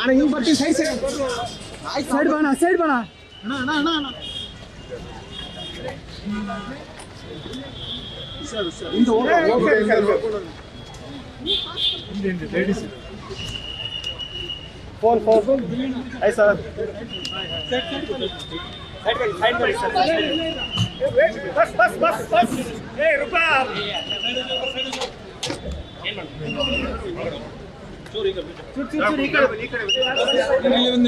ಅಣ್ಣ ಹಿಂಗ್ ಬರ್ತೀನಿ ಸೈಡ್ ಸೈಡ್ ಸೈಡ್ ಬಣ ಸೈಡ್ ಬಣ ಅಣ್ಣ ಅಣ್ಣ ಅಣ್ಣ ಅಣ್ಣ ಹಿಂದೆ ಹೋಗ ಫೋನ್ ಫೋನ್ ಆಯ್ತು sir bus bus bus bus ಏ ರೂಪಾ ಚೂರು ಚೂರು ಈ ಕಡೆ ಬನ್ನಿ, ಈ ಕಡೆ ಬನ್ನಿ.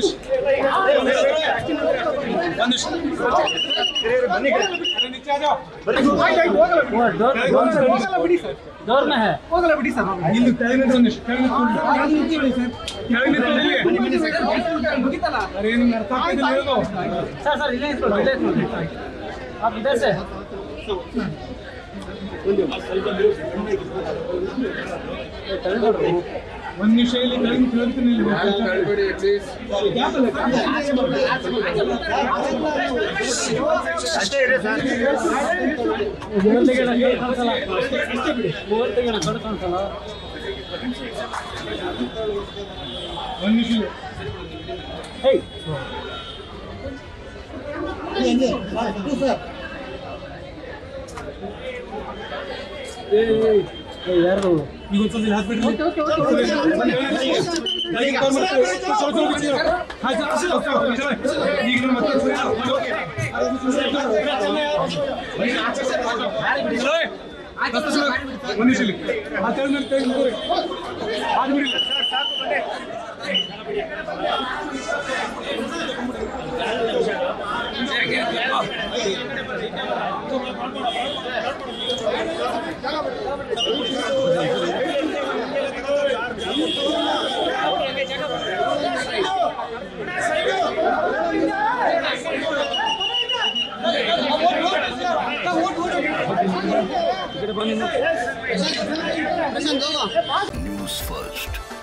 ಬನ್ನಿ ಈ ಕಡೆ. ಬನ್ನಿ. ಆಯ್ತು, ಆಯ್ತು, ಹೋಗಲ್ಲ ಬಿಡಿ. ಹೋಗಲ್ಲ ಬಿಡಿ ಸರ್ डोर में है ಹೋಗಲ್ಲ ಬಿಡಿ ಸರ್ ಇಲ್ಲಿ ಕೆಳಗೆ ನಿಂತ್ಕೊಂಡಿಷ್ಟು, ಕೆಳಗೆ ನಿಂತ್ಕೊಂಡು. ಕೆಳಗೆ ನಿಂತ್ಕೊಂಡು ಇಲ್ಲಿ. ಮುಗಿತಲ್ಲ ಅರೆ, ನಿಮ್ಗೆ ಅರ್ಥ ಆಗ್ತಿಲ್ಲ ಹೇಳೋದು. सर सर इधर इसको इधर इसको आप इधर से ಒಂದ್ ನಿಮಿಷ ಇಲ್ಲಿ ಕೆಳಗೆ ಕೇಳ್ತೀನಿ ಇಲ್ಲಿ. ಅಷ್ಟೇ ಇದೆ ಸರ್ ಮೂವತ್ತು ತೆಗೆಯೋಣ ಕಡೆ ಕಾಣಿಸಲ್ಲ ಮೂವತ್ತು ತೆಗೆಯೋಣ ಕಡೆ ಕಾಣಿಸಲ್ಲ ಒಂದ್ ನಿಮಿಷ ಇಲ್ಲಿ. ಹೇಯ್ ಯಾರು ಈಗ ಒಂದ್ಸಲ ಇಲ್ಲಿ ಹಾಕ್ಬಿಡ್ರಿ. ಕೆಳಗೆ ಕಾಲ್ ಮಾಡ್ತೀವಿ. ಸ್ವಲ್ಪ ಸ್ವಲ್ಪ ಬಿಡ್ತೀವಿ. ಆಯ್ತು, ಅಷ್ಟೇ, ಓಕೆ, ಓಕೆ, ನಿಜವೇ. ಈಗ ನಮ್ಮ ಮತ್ತೆ ಸುಳ್ಳು. ಓಕೆ. ನಿಜವೇ? ಮತ್ತೆ ಸುಳ್ಳು. ಒಂದ್ ನಿಮಿಷ ಇಲ್ಲಿ. ಆ ಕೆಳಗೆ ಮೇಲೆ ಕೈ ಮುಗ್ರಿ. ಆಗ್ಬಿಡಿ. News first